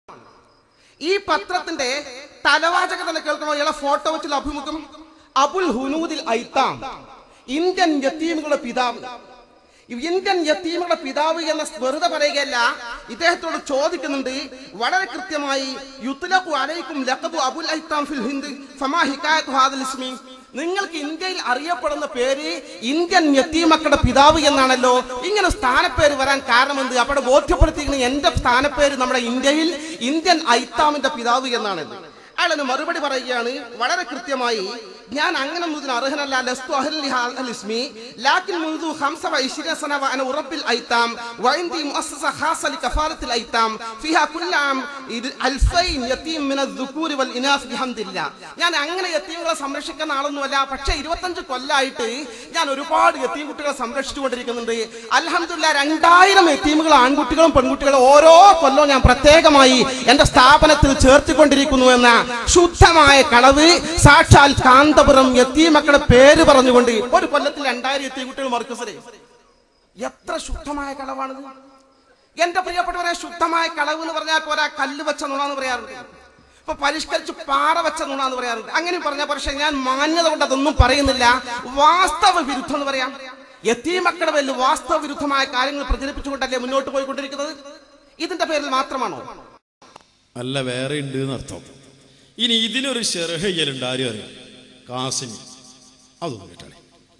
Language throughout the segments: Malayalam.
ഈ പത്രത്തിന്റെ തലവാചകം തന്നെ കേൾക്കണോ ഇയാളെ ഫോട്ടോ വെച്ചുള്ള അഭിമുഖം അബുൽ ഹുനൂദിൽ ഐത്താം ഇന്ത്യൻ യത്തീമുകളുടെ പിതാവ് ഈ ഇന്ത്യൻ യത്തീമുകളുടെ പിതാവ് എന്ന വെറുതെ പറയുകയല്ല ഇദ്ദേഹത്തോട് ചോദിക്കുന്നുണ്ട് വളരെ കൃത്യമായി യുത്ലഖു അലൈക്കും ലഖബു അബുൽ ഐത്താം ഫിൽ ഹിന്ദ് ഫമാ ഹികായത്തു ഹാദൽ ഇസ്മി നിങ്ങൾക്ക് ഇന്ത്യയിൽ അറിയപ്പെടുന്ന പേര് ഇന്ത്യൻ യത്തീമക്കളുടെ പിതാവ് എന്നാണല്ലോ ഇങ്ങനെ സ്ഥാനപ്പേര് വരാൻ കാരണം എന്ത് അവിടെ ബോധ്യപ്പെടുത്തിയിരിക്കുന്ന എന്റെ സ്ഥാനപ്പേര് നമ്മുടെ ഇന്ത്യയിൽ ഇന്ത്യൻ ഐത്താമിന്റെ പിതാവ് എന്നാണ് അയാളൊരു മറുപടി പറയുകയാണ് വളരെ കൃത്യമായി ഞാൻ അങ്ങനെ ഒന്നും ഇതിന് അർഹനല്ല ലസ്തു അഹ്ലി ഹാദൽ ഇസ്മി ലാക്കിൻ മുൻദു ഖംസ വഇശ്രീന സന വഅന ഉറബ്ബിൽ ഐത്താം വഇൻദി മുഅസ്സസ ഖാസ ലികഫാലത്തിൽ ഐത്താം ഫിഹാ കുല്ല ആം ഇത് അൽഫൈൻ യതീം മിന الذكور والإناث ബിഹംദില്ലാ ഞാൻ അങ്ങനെ യത്തീമുകളെ സംരക്ഷിക്കുന്ന ആളൊന്നുമല്ല പക്ഷേ ഇരുപത്തഞ്ച് കൊല്ലായിട്ട് ഞാൻ ഒരുപാട് യത്തീം കുട്ടികളെ സംരക്ഷിച്ചുകൊണ്ടിരിക്കുന്നുണ്ട് അൽഹംദുലില്ലാ രണ്ടായിരം യത്തീമുകൾ ആൺകുട്ടികളും പെൺകുട്ടികളും ഓരോ കൊല്ലവും ഞാൻ പ്രത്യേകമായി എന്റെ സ്ഥാപനത്തിൽ ചേർത്തിക്കൊണ്ടിരിക്കുന്നു എന്ന ശുദ്ധമായ കളവ് സാക്ഷാൽ കാന്തപുരം യത്തീമക്കളുടെ പേര് പറഞ്ഞുകൊണ്ട് ഒരു കൊല്ലത്തിൽ രണ്ടായിരം യത്തീം കുട്ടികൾ മർക്കസരെ എത്ര ശുദ്ധമായ കളവാണിത് എന്റെ പ്രിയപ്പെട്ടവരെ ശുദ്ധമായ കളവ് എന്ന് പറഞ്ഞാൽ പോരാ കല്ല് വെച്ച നുണാന്ന് പറയാറുണ്ട് ഇപ്പൊ പരിഷ്കരിച്ച് പാറ വെച്ച നുണാന്ന് പറയാറുണ്ട് അങ്ങനെ പറഞ്ഞാൽ പക്ഷെ ഞാൻ മാന്യത കൊണ്ട് അതൊന്നും പറയുന്നില്ല വാസ്തവ വിരുദ്ധം എന്ന് പറയാം യത്തീമക്കളുടെ പേരിൽ വാസ്തവ വിരുദ്ധമായ കാര്യങ്ങൾ പ്രചരിപ്പിച്ചുകൊണ്ടല്ലേ മുന്നോട്ട് പോയിക്കൊണ്ടിരിക്കുന്നത് ഇതിന്റെ പേരിൽ മാത്രമാണോ അല്ല വേറെ ഉണ്ട് എന്നർത്ഥം ഇനി ഇതിനൊരു ഷെർഹ ചെയ്യലുണ്ട് ആരും അറിയാം കാസിമി അതൊന്നും കേട്ടാളെ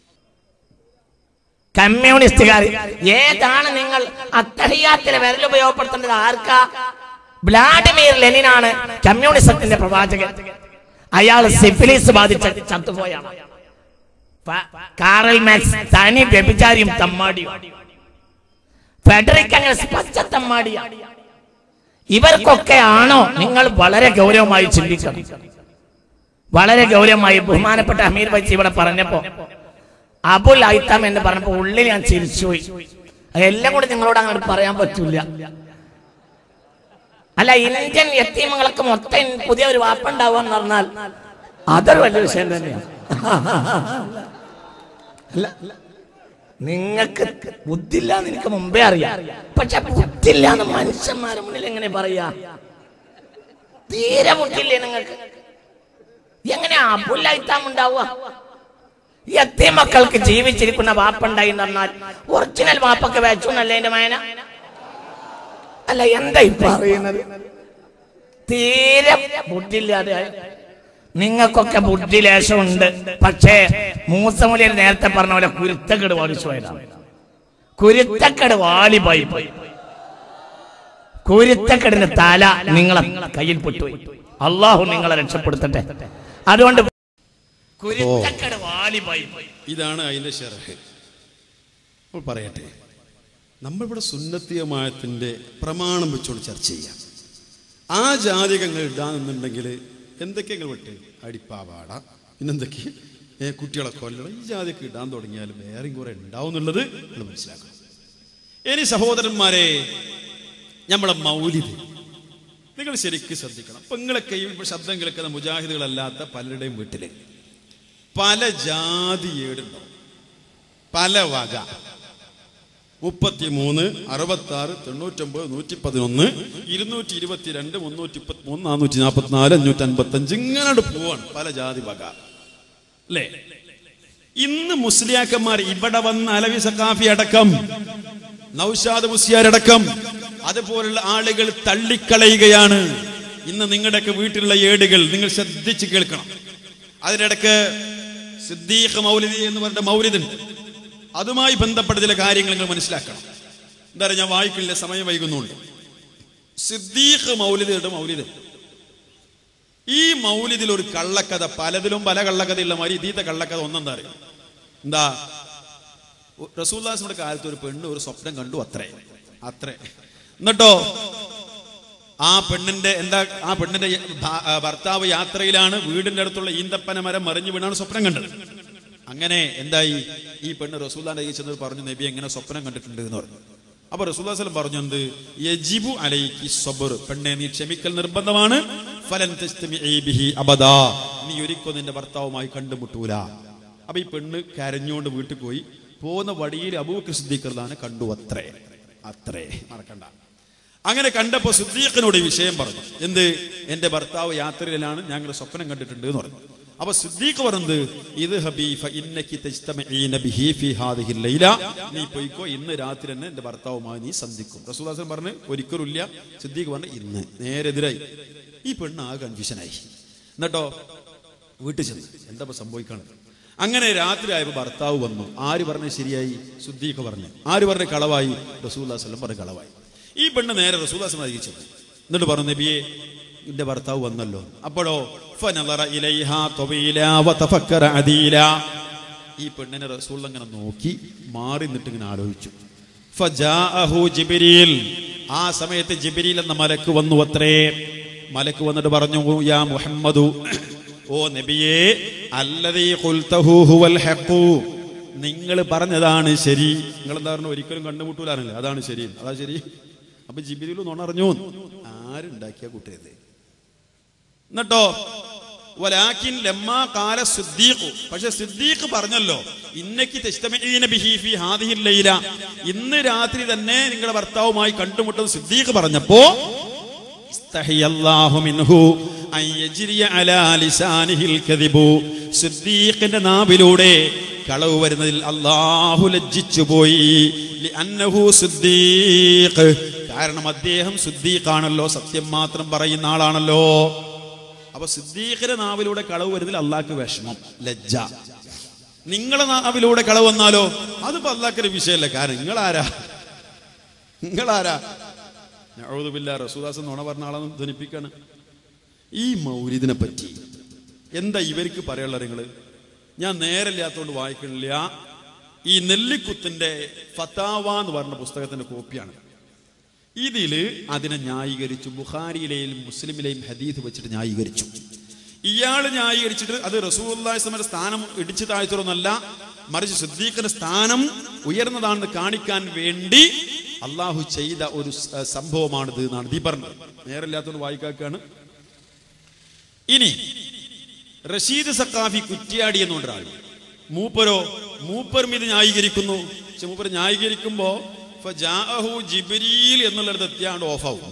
കമ്മ്യൂണിസ്റ്റുകാർ ഏതാണ് നിങ്ങൾ അത്തഹിയാത്തിലെ വിരൽ ഉപയോഗപ്പെടുത്തേണ്ടത് ആർക്കാ വ്ളാഡിമിർ ലെനിനാണ് കമ്മ്യൂണിസത്തിന്റെ പ്രവാചകൻ അയാൾ സിഫിലിസ് ബാധിച്ച ചത്തുപോയാണ് ഫ- കാറൽ മാക്സ് തനി വ്യഭിചാരിയും തമ്മാടിയും ഫെഡറിക് അങ്ങനെ പച്ച തമ്മാടിയാണ് ഇവർക്കൊക്കെ ആണോ നിങ്ങൾ വളരെ ഗൗരവമായി ചിന്തിക്കണം വളരെ ഗൗരവമായി ബഹുമാനപ്പെട്ട അമീർ ബൈച്ച് ഇവിടെ പറഞ്ഞപ്പോ അബുൽ ഐത്താം എന്ന് പറഞ്ഞപ്പോ ഉള്ളിൽ ഞാൻ ചിരിച്ചുപോയി എല്ലാം കൂടി നിങ്ങളോട് അങ്ങോട്ട് പറയാൻ പറ്റൂല അല്ല ഇന്ത്യൻ യത്തീമങ്ങൾക്ക് മൊത്തം പുതിയ ഒരു വാപ്പ ഉണ്ടാവുക എന്ന് പറഞ്ഞാൽ അതൊരു വലിയ വിഷയം തന്നെയാണ് അല്ല നിങ്ങൾക്ക് ബുദ്ധില്ല എന്ന് എനിക്ക് മുമ്പേ അറിയാം പക്ഷെ ബുദ്ധില്ല എന്ന് മനുഷ്യന്മാരുടെ മുന്നിൽ എങ്ങനെ പറയാ തീരെ ബുദ്ധിയില്ലേ നിങ്ങൾക്ക് എങ്ങനെ അബുല്ലായിത്താം ഉണ്ടാവുക എത്തിയ മക്കൾക്ക് ജീവിച്ചിരിക്കുന്ന വാപ്പുണ്ടായി എന്ന് പറഞ്ഞാൽ ഒറിജിനൽ വാപ്പൊക്കെ വെച്ചു എന്നല്ലേ എന്റെ മയന അല്ല എന്താ ഈ പറയുന്നത് തീരെ ബുദ്ധിയില്ലാതെ ആയി. നിങ്ങൾക്കൊക്കെ ബുദ്ധി ലേശമുണ്ട് പക്ഷേ മൂസമുലിയർ നേരത്തെ പറഞ്ഞ പോലെ കുരുത്തക്കേട് വാടിച്ചു പോയതാണ് കുരുത്തക്കേട് വാളിപ്പോയി പോയി കുരുത്തക്കേടിന്റെ തല നിങ്ങളെ കയ്യിൽ പൊട്ടുപോയി അള്ളാഹു നിങ്ങളെ രക്ഷപ്പെടുത്തട്ടെ അതുകൊണ്ട് കുരുത്തക്കേട് വാളിപ്പോയി പോയി ഇതാണ് അതിന്റെ ഷെർഹ് അപ്പോൾ പറയട്ടെ നമ്മളിവിടെ സുന്നത്തിയമായത്തിൻ്റെ പ്രമാണം വെച്ചുകൊണ്ട് ചർച്ച ചെയ്യാം ആ ജാതികങ്ങൾ ഇടാന്നുണ്ടെങ്കിൽ എന്തൊക്കെയാണ് വിട്ട് അടിപ്പാവാട പിന്നെന്തൊക്കെ ഏ, കുട്ടികളെ കൊല്ലണം ഈ ജാതിയൊക്കെ ഇടാൻ തുടങ്ങിയാൽ വേറെയും കുറെ ഉണ്ടാവും എന്നുള്ളത് നിങ്ങൾ മനസ്സിലാക്കണം ഇനി സഹോദരന്മാരെ നമ്മളെ മൗലിദ് നിങ്ങൾ ശരിക്കും ശ്രദ്ധിക്കണം അപ്പൊ നിങ്ങളൊക്കെ ഈ ശബ്ദം കേൾക്കുന്ന മുജാഹിദുകളല്ലാത്ത പലരുടെയും വീട്ടില് പല ജാതി ഏടുണ്ടാവും പല വക മുപ്പത്തിമൂന്ന് അറുപത്തി ആറ് തൊണ്ണൂറ്റൊമ്പത് നൂറ്റി പതിനൊന്ന് ഇരുന്നൂറ്റി ഇരുപത്തിരണ്ട് മുന്നൂറ്റി മുപ്പത്തി മൂന്ന് നാനൂറ്റി നാൽപ്പത്തിനാല് അഞ്ഞൂറ്റി അൻപത്തി അഞ്ച് ഇങ്ങനെ പോവാണ് പല ജാതി വക അല്ലേ ഇന്ന് മുസ്ലിയാക്കന്മാർ ഇവിടെ വന്ന് അലവി സക്കാഫി അടക്കം നൗഷാദ് മുസ്ലിയാരടക്കം അതുപോലുള്ള ആളുകൾ തള്ളിക്കളയുകയാണ് ഇന്ന് നിങ്ങളുടെയൊക്കെ വീട്ടിലുള്ള ഏടുകൾ നിങ്ങൾ ശ്രദ്ധിച്ച് കേൾക്കണം അതിനിടക്ക് സിദ്ദീഖ് മൗലിദി എന്ന് പറഞ്ഞ മൗലിദുണ്ട് അതുമായി ബന്ധപ്പെട്ട ചില കാര്യങ്ങൾ നിങ്ങൾ മനസ്സിലാക്കണം എന്താ പറയുക ഞാൻ വായിക്കില്ല സമയം വൈകുന്നുണ്ട് സിദ്ദീഖ് മൗലിദയുടെ മൗലിദ് ഈ മൗലിദിൽ ഒരു കള്ളക്കഥ പലതിലും പല കള്ളക്കഥയുള്ള മാതിരി ഇതീത്തെ കള്ളക്കഥ ഒന്നെന്താ അറിയാം എന്താ റസൂല്ലാസിന്റെ കാലത്ത് ഒരു പെണ്ണ് ഒരു സ്വപ്നം കണ്ടു അത്രേ അത്രേ എന്നിട്ടോ ആ പെണ്ണിന്റെ എന്താ ആ പെണ്ണിന്റെ ഭ- ആ ഭർത്താവ് യാത്രയിലാണ് വീടിന്റെ അടുത്തുള്ള ഈന്തപ്പന മരം മറിഞ്ഞു വീണാണ് സ്വപ്നം കണ്ടത് അങ്ങനെ എന്തായി ഈ പെണ്ണ് റസൂല്ലാന്റെ കയ്യിൽ ചെന്ന് പറഞ്ഞു നബി എങ്ങനെ സ്വപ്നം കണ്ടിട്ടുണ്ട് എന്ന് പറഞ്ഞു അപ്പൊ റസൂല്ലാസ്ലം പറഞ്ഞു എന്ത് യജിബു അലൈക്കി സബർ പെണ്ണെ നീ ക്ഷമിക്കൽ നിർബന്ധമാണ് ഫലൻ തസ്തമിഈ ബിഹി അബദാ നീ ഒരിക്കലും നിന്റെ ഭർത്താവുമായി കണ്ടുമുട്ടൂല അപ്പൊ ഈ പെണ്ണ് കരഞ്ഞുകൊണ്ട് വീട്ടിൽ പോയി പോകുന്ന വഴിയിൽ അബൂബക്കർ സിദ്ദീഖർദാനെ കണ്ടു അത്രേ അത്രേ മറക്കണ്ട അങ്ങനെ കണ്ടപ്പോ സിദ്ദീഖിനോട് ഈ വിഷയം പറഞ്ഞു എന്ത് എന്റെ ഭർത്താവ് യാത്രയിലാണ് ഞങ്ങൾ സ്വപ്നം കണ്ടിട്ടുണ്ട് എന്ന് പറഞ്ഞു അപ്പൊ സിദ്ദീഖ് പറഞ്ഞത് ഇത് ഹബീ ഫ ഇന്നക്കി തജ്തമഈന ബിഹി ഫീ ഹാദിഹിൽ ലൈല നീ പോയിക്കോ ഇന്ന് രാത്രി തന്നെ എന്റെ ഭർത്താവുമായി നീ സന്ധിക്കും റസൂലുള്ളാഹി പറഞ്ഞു ഒരിക്കലും ഇല്ല സിദ്ദീഖ് പറഞ്ഞു ഇന്ന് നേരെ എതിരായി ഈ പെണ്ണ് ആ കൺഫ്യൂഷനായി എന്നിട്ടോ വീട്ടിൽ ചെന്ന് എന്താ ഇപ്പൊ സംഭവിക്കണം അങ്ങനെ രാത്രി ആയപ്പോ ഭർത്താവ് വന്നു ആര് പറഞ്ഞ ശരിയായി സുദ്ദീഖ് പറഞ്ഞു ആര് പറഞ്ഞ കളവായി റസൂല്ലാസ്ലം പറഞ്ഞ കളവായി ഈ പെണ്ണ് നേരെ റസൂല്ലാസ്ലം അറിയിച്ചു എന്നിട്ട് പറഞ്ഞു നബിയെ എന്റെ ഭർത്താവ് വന്നല്ലോ അപ്പോഴോ ഫനളറ ഇലൈഹാ ത്വബീലാ വതഫക്കറ അദീലാ. ഈ പെണ്ണിനെ റസൂൽ അങ്ങനെ നോക്കി മാറി നിന്നിട്ട് ഇങ്ങനെ ആലോചിച്ചു ഫജാഅഹു ജിബ്രീൽ ആ സമയത്ത് ജിബ്രീൽ എന്ന മലക്ക് വന്നു അത്രേ മലക്ക് വന്നിട്ട് പറഞ്ഞു യാ മുഹമ്മദു ഓ നബിയേ അല്ലതീ ഖുൽതഹു ഹുവൽ ഹഖു നിങ്ങൾ പറഞ്ഞതാണ് ശരി നിങ്ങൾ എന്താ പറഞ്ഞു ഒരിക്കലും കണ്ടുമുട്ടൂലാണല്ലേ അതാണ് ശരി അതാ ശരി അപ്പൊ ജിബിരിയിൽ നുണറിഞ്ഞു ആരുണ്ടാക്കിയ കുട്ടിയത് എന്നിട്ടോ വലാക്കിൻ ലമ്മാ കാല സിദ്ദീഖു പക്ഷെ സിദ്ദീഖ് പറഞ്ഞല്ലോ ഇന്നക്ക് തസ്തമഈന ബിഹി ഫീ ഹാദിഹിൽ ലൈല ഇന്ന് രാത്രി തന്നെ നിങ്ങളുടെ ഭർത്താവുമായി കണ്ടുമുട്ടുന്ന സിദ്ദീഖ് പറഞ്ഞപ്പോ ഇസ്തഹിയല്ലാഹു മിൻഹു അൻ യജ്രിയ അലാ ലിസാനിഹിൽ കദിബു സിദ്ദീഖിന്റെ നാവിലൂടെ കളവ് വരുന്നതിൽ അല്ലാഹു ലജ്ജിച്ചു പോയി ലിഅന്നഹു സിദ്ദീഖ് കാരണം അദ്ദേഹം സിദ്ദീഖാണല്ലോ സത്യം മാത്രം പറയുന്ന ആളാണല്ലോ അപ്പൊ സിദ്ദീഖിന്റെ നാവിലൂടെ കളവ് വരുന്നതിൽ അള്ളാഹ്ക്ക് വിഷമം ലജ്ജ നിങ്ങളെ നാവിലൂടെ കളവ് വന്നാലോ അതിപ്പോ അള്ളാഹ്ക്കൊരു വിഷയമല്ല കാരണം നിങ്ങളാരാ നിങ്ങളാരാ നഅൂദുബില്ല റസൂദാസ് നുണ പറഞ്ഞ ആളെന്ന് ധനിപ്പിക്കാണ് ഈ മൗലിദിനെ പറ്റി എന്താ ഇവർക്ക് പറയാനുള്ള നിങ്ങള് ഞാൻ നേരല്ലാത്തോണ്ട് വായിക്കണില്ല ഈ നെല്ലിക്കുത്തിന്റെ ഫത്താവ എന്ന് പറഞ്ഞ പുസ്തകത്തിന്റെ കോപ്പിയാണ് ഇതില് അതിനെ ന്യായീകരിച്ചു ബുഖാരിയിലെയും മുസ്ലിമിലെയും ഹദീദ് വെച്ചിട്ട് ന്യായീകരിച്ചു ഇയാൾ ന്യായീകരിച്ചിട്ട് അത് റസൂല്ലാസ്ലമിന്റെ സ്ഥാനം ഇടിച്ചു താഴ്ത്തണമെന്നല്ല മറിച്ച് സിദ്ദീഖിന്റെ സ്ഥാനം ഉയർന്നതാണെന്ന് കാണിക്കാൻ വേണ്ടി അള്ളാഹു ചെയ്ത ഒരു സ- സംഭവമാണിത് എന്നാണ് ദീ പറഞ്ഞത് നേരല്ലാത്തതുകൊണ്ട് വായിക്കാക്കാണ് ഇനി റഷീദ് സക്കാഫി കുറ്റിയാടി എന്നുണ്ട് ഒരാൾ മൂപ്പരോ മൂപ്പരും ഇത് ന്യായീകരിക്കുന്നു പക്ഷെ മൂപ്പർ ന്യായീകരിക്കുമ്പോ ഫജാഅഹു ജിബ്രീൽ എന്നുള്ളിടത്ത് എത്തിയാണ്ട് ഓഫാവും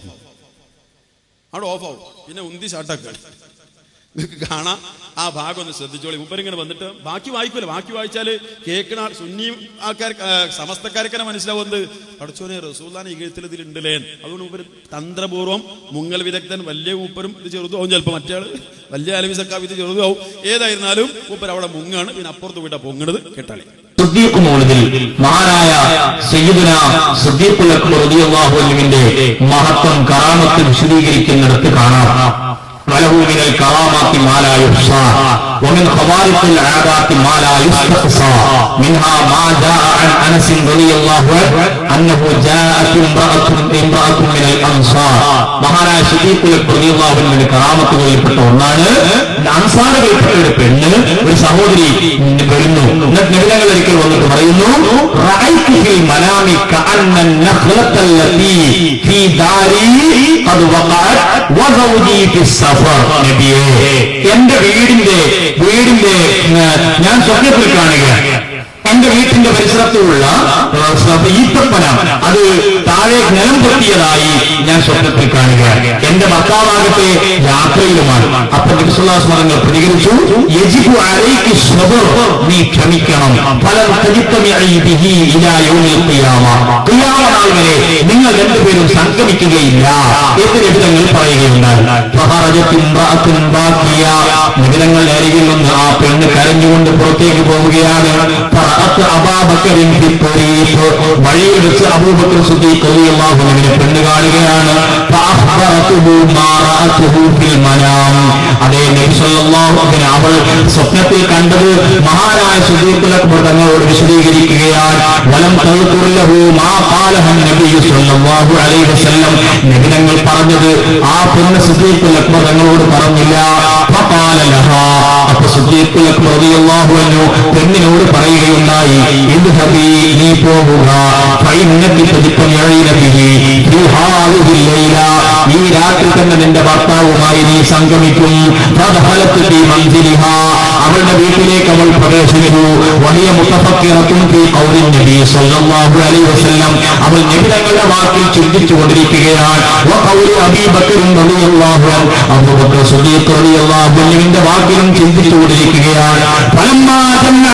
അവിടെ ഓഫാവും പിന്നെ ഉന്തി ഷാട്ടാക്കാണ് നിങ്ങൾക്ക് കാണാം ആ ഭാഗം ഒന്ന് ശ്രദ്ധിച്ചോളി മുപ്പരിങ്ങനെ വന്നിട്ട് ബാക്കി വായിക്കൂല ബാക്കി വായിച്ചാല് കേൾക്കണ ആൾ- സുന്നി ആൾക്കാർ സമസ്തക്കാർക്കെന്നെ മനസ്സിലാവുന്നത് പഠിച്ചോനെ റസൂല്ലാൻ ഇകഴത്തിൽ ഇതിലുണ്ടല്ലേ അതുകൊണ്ട് മുപ്പര് തന്ത്രപൂർവ്വം മുങ്ങൽ വിദഗ്ധൻ വലിയ മൂപ്പരും ഇത് ചെറുതാവും ചിലപ്പോൾ മറ്റേ ആള് വലിയ അലവി സക്കാവ് ഇത് ചെറുതാവും ഏതായിരുന്നാലും മൂപ്പർ അവിടെ മുങ്ങാണ് പിന്നെ അപ്പുറത്ത് വീട്ടാ പൊങ്ങണത് കേട്ടാളി സുദ്ദീഖ് മൗലിദിൽ മഹാനായ സയ്യിദുന സുദ്ദീഖുൽ അക്ബർ റളിയല്ലാഹു അൻഹുവിന്റെ മഹത്വം കറാമത്ത് വിശദീകരിക്കുന്നിടത്ത് കാണാം وله من الكرامات ما لا يحصى ومن خوارق العادات ما لا يستقصى منها ما جاء عن انس رضي الله عنه انه جاءت امراه امراه من الانصار മഹാനായ സുദീഖുൽ അക്ബർ റളിയല്ലാഹു അൻഹുവിന്റെ കറാമത്തുകളിൽപ്പെട്ട ഒന്നാണ് അൻസാറുകൾപ്പെട്ട ഒരു പെണ്ണ് ഒരു സഹോദരി വരുന്നു എന്നിട്ട് നബിതങ്ങൾ ഒരിക്കൽ വന്നിട്ട് പറയുന്നു റഅയ്തു ഫിൽ മനാമി കഅന്ന النخلة التي في داري قد وقعت وزوجي في السفر നബിയേ എന്റെ വീടിന്റെ വീടിന്റെ ഏഹ്, ഞാൻ സ്വപ്നത്തിൽ കാണുകയാണ് എന്റെ വീട്ടിന്റെ പരിസരത്തുള്ള ഏഹ്, ഈത്തപ്പന അത് താഴെ നിലം പൊട്ടിയതായി ഞാൻ സ്വപ്നത്തിൽ കാണുകയാണ് എന്റെ ഭർത്താവാകട്ടെ യാത്രയിലുമാണ് അപ്പൊ നിസ്ലാസ്മരങ്ങൾ പ്രതികരിച്ചു യജിബു അലൈക്ക് സ്വബർ നീ ക്ഷമിക്കണം ഫലം തജിത്തമിഅി ബിഹി ഇലാ യൗമിൽ ഖിയാമ ഖിയാമ നാൾ വരെ നിങ്ങൾ രണ്ടുപേരും സംഗമിക്കുകയില്ല എന്ന് നിബിധങ്ങൾ പറയുകയുണ്ടായി ഫഹറജത്ത് ഇംറഅത്തുൻ ബാക്കിയ നിബിധങ്ങൾ അരികിൽ നിന്ന് ആ പെണ്ണ് കരഞ്ഞുകൊണ്ട് പുറത്തേക്ക് പോവുകയാണ് ഫറഅത്ത് അബാബക്കറിൻ ഫി ത്വരീഖ്. വഴിയിൽ വെച്ച് അബൂബക്കർ സിദ്ദീഖ് റളിയല്ലാഹു അൻഹുവിനെ പെണ്ണ് കാണുകയാണ് ഫഅഖ്ബറതുഹു മാ റഅതുഹു ഫിൽ മനാം അതേ നബി സല്ലല്ലാഹു അലൈഹി അവൾ സ്വപ്നത്തിൽ കണ്ടത് മഹാനായ സുദീഖുൽ അക്ബർ തങ്ങളോട് വിശദീകരിക്കുകയാണ് വലം തൽഖുല്ലഹു മാ ഖാലഹ നബി സല്ലല്ലാഹു അലൈഹി വസല്ലം നബി തങ്ങൾ പറഞ്ഞത് ആ പെണ്ണ് സുദീഖുൽ അക്ബർ തങ്ങളോട് പറഞ്ഞില്ല ഫഖാല ലഹാ അപ്പൊ സുദീഖുൽ അക്ബർ റളിയല്ലാഹു അൻഹു പെണ്ണിനോട് പറയുകയുണ്ടായി ഇദ്ഹബി നീ പോവുക ഫഇന്നകി തജ്തമിഈന ബിഹി ഫീ ഹാദിഹി ലൈല ഈ രാത്രി തന്നെ നിന്റെ ഭർത്താവുമായി നീ സംഗമിക്കും ഫദഖലത്ത് ഫീ മൻസിലിഹാ അവളുടെ വീട്ടിലേക്ക് അവൾ പ്രവേശിച്ചു വലിയ മുത്തഫക്കിറത്തും ഫീ ഖൗലിൻ നബി സല്ലല്ലാഹു അലൈഹി വസല്ലം അവൾ നബി തങ്ങളുടെ വാക്കിൽ ചിന്തിച്ചു കൊണ്ടിരിക്കുകയാണ് വ ഖൗലി അബീ ബക്കർ റളിയല്ലാഹു അൻഹു അബൂബക്കർ സിദ്ദീഖ് റളിയല്ലാഹു അൻഹുവിന്റെ വാക്കിലും ചിന്തിച്ചു കൊണ്ടിരിക്കുകയാണ് ഫലമ്മാ ജന്ന